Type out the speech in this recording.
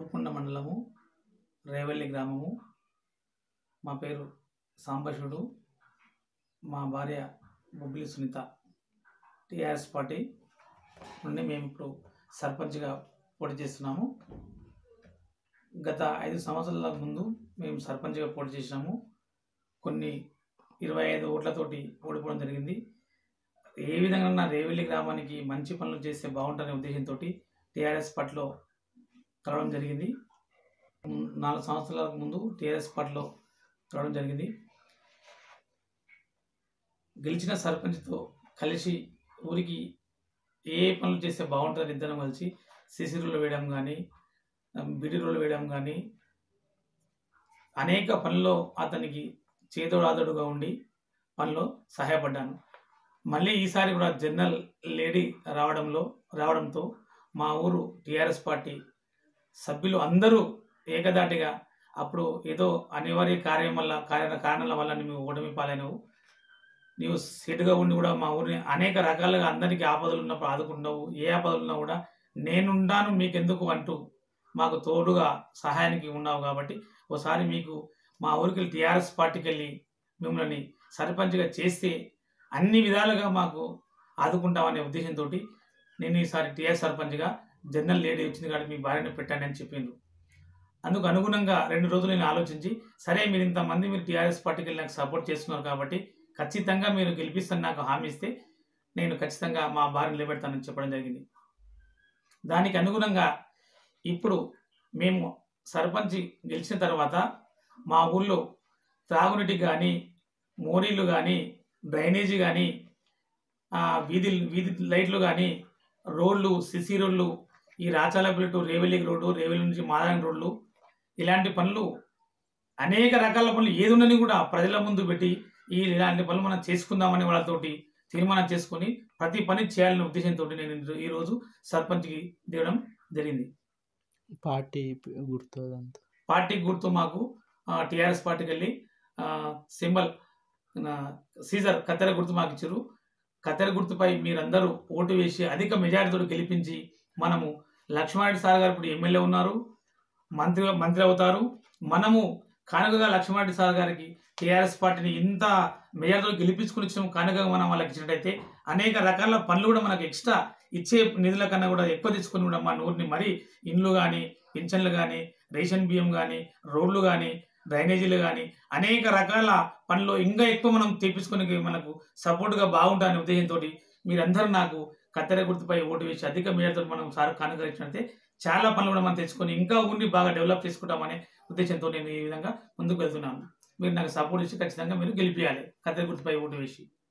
ఉరుకొండ మండలము రేవల్లి గ్రామము మా పేరు సాంబశివుడు మా భార్య బొబ్బిలి సునీత టీఆర్ఎస్ పార్టీ నుండి మేము ఇప్పుడు సర్పంచ్గా పోటీ చేస్తున్నాము గత ఐదు సంవత్సరాల ముందు మేము సర్పంచ్గా పోటీ చేసినాము కొన్ని ఇరవై ఐదు ఓట్లతోటి ఓడిపోవడం జరిగింది ఏ విధంగా నా రేవెల్లి గ్రామానికి మంచి పనులు చేస్తే బాగుంటుందనే ఉద్దేశంతో టీఆర్ఎస్ పార్టీలో కలవడం జరిగింది ఉమ్, నాలుగు సంవత్సరాల ముందు టీఆర్ఎస్ పార్టీలో కలవడం జరిగింది గెలిచిన సర్పంచ్తో కలిసి ఊరికి ఏ పనులు చేస్తే బాగుంటుందని ఇద్దరం కలిసి సిసి రోడ్లు వేయడం కానీ బిడి రోడ్లు వేయడం కానీ అనేక పనుల్లో అతనికి చేదోడు ఆదోడుగా ఉండి పనిలో సహాయపడ్డాను మళ్ళీ ఈసారి కూడా జనరల్ లేడీ రావడంలో రావడంతో మా ఊరు టీఆర్ఎస్ పార్టీ సభ్యులు అందరూ ఏకదాటిగా అప్పుడు ఏదో అనివార్య కార్యం వల్ల కార్య కారణాల వల్ల నువ్వు ఓటమి పాలైనవు నీవు సీటుగా ఉండి కూడా మా ఊరిని అనేక రకాలుగా అందరికీ ఆపదలు ఉన్నప్పుడు ఆదుకుంటావు ఏ ఆపదలు ఉన్నా కూడా నేనుండాను మీకెందుకు అంటూ మాకు తోడుగా సహాయానికి ఉన్నావు కాబట్టి ఒకసారి మీకు మా ఊరికి వెళ్ళి టీఆర్ఎస్ పార్టీకి వెళ్ళి మిమ్మల్ని సర్పంచ్గా చేస్తే అన్ని విధాలుగా మాకు ఆదుకుంటామనే ఉద్దేశంతో నేను ఈసారి టీఆర్ సర్పంచ్గా జనరల్ లేడీ వచ్చింది కాబట్టి మీ భార్యను పెట్టండి అని చెప్పిండు అందుకు అనుగుణంగా రెండు రోజులు నేను ఆలోచించి సరే మీరు ఇంతమంది మీరు టీఆర్ఎస్ పార్టీకి వెళ్ళి నాకు సపోర్ట్ చేస్తున్నారు కాబట్టి ఖచ్చితంగా మీరు గెలిపిస్తాను నాకు హామీ ఇస్తే నేను ఖచ్చితంగా మా భార్యను నిలబెడతానని చెప్పడం జరిగింది దానికి అనుగుణంగా ఇప్పుడు మేము సర్పంచ్ గెలిచిన తర్వాత మా ఊళ్ళో త్రాగునీటికి కానీ మోరీలు కానీ డ్రైనేజీ కానీ వీధి వీధి లైట్లు కానీ రోడ్లు సిసి రోడ్లు ఈ రాచాలపల్లి టు రేవెల్లి రోడ్డు రేవెల్లి నుంచి మాదాని రోడ్లు ఇలాంటి పనులు అనేక రకాల పనులు ఏది ఉన్నది కూడా ప్రజల ముందు పెట్టి ఈ ఇలాంటి పనులు మనం చేసుకుందామని వాళ్ళతోటి తీర్మానం చేసుకొని ప్రతి పని చేయాలనే ఉద్దేశంతో నేను ఈరోజు సర్పంచ్కి దిగడం జరిగింది పార్టీ గుర్తు అదంతా పార్టీ గుర్తు మాకు టీఆర్ఎస్ పార్టీకి వెళ్ళి సింబల్ సీజర్ కత్తెర గుర్తు మాకు ఇచ్చారు కత్తెర గుర్తుపై మీరందరూ ఓటు వేసి అధిక మెజారిటీతో గెలిపించి మనము లక్ష్మారెడ్డి సార్ గారు ఇప్పుడు ఎమ్మెల్యే ఉన్నారు మంత్రి మంత్రి అవుతారు మనము కానుకగా లక్ష్మారెడ్డి సార్ గారికి టీఆర్ఎస్ పార్టీని ఇంత మెజారిటీతో గెలిపించుకుని ఇచ్చిన కానుకగా మనం వాళ్ళకి ఇచ్చినట్టయితే అనేక రకాల పనులు కూడా మనకు ఎక్స్ట్రా ఇచ్చే నిధుల కన్నా కూడా ఎక్కువ తీసుకుని కూడా మన ఊరిని మరీ ఇండ్లు కానీ పింఛన్లు కానీ రేషన్ బియ్యం కానీ రోడ్లు కానీ డ్రైనేజీలు కానీ అనేక రకాల పనులు ఇంకా ఎక్కువ మనం తెప్పించుకుని మనకు సపోర్ట్గా బాగుంటాయనే ఉద్దేశంతో మీరందరూ నాకు కత్తెర గుర్తుపై ఓటు వేసి అధిక మేరతో మనం సార్ కానుకరించినట్టే చాలా పనులు కూడా మనం తెచ్చుకొని ఇంకా ఉండి బాగా డెవలప్ చేసుకుంటామనే ఉద్దేశంతో నేను ఈ విధంగా ముందుకు వెళ్తున్నాను మీరు నాకు సపోర్ట్ ఇచ్చి ఖచ్చితంగా మీరు గెలిపించాలి కత్తెర గుర్తుపై ఓటు వేసి